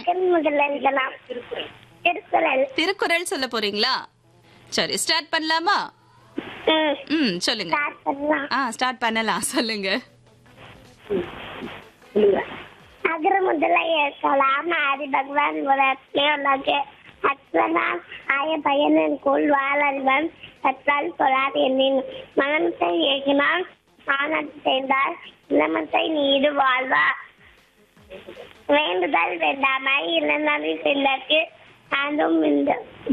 அகல் முதல் எழுதலாம் திருக்குறள் திருக்குறள் சொல்ல போறீங்களா சரி ஸ்டார்ட் பண்ணலாமா ம் ம் சொல்லுங்க ஸ்டார்ட் பண்ணலாம் ஆ ஸ்டார்ட் பண்ணலாம் சொல்லுங்க அகர முதல ஏற்கலாம் ஆதி பகவான் உலகத்திலே உலகு அத்வனாம் ஆய பயனின் கோள் வாழறிவன் கற்றால் சொல்லாது என்னின் மனத்தை ஏகினால் ஆனத்தை செய்தால் இளமத்தை நீடு வாழ்வா வேண்டுதல் வேண்டாமை இளநறி செல்லக்கு ஆண்டும் இந்த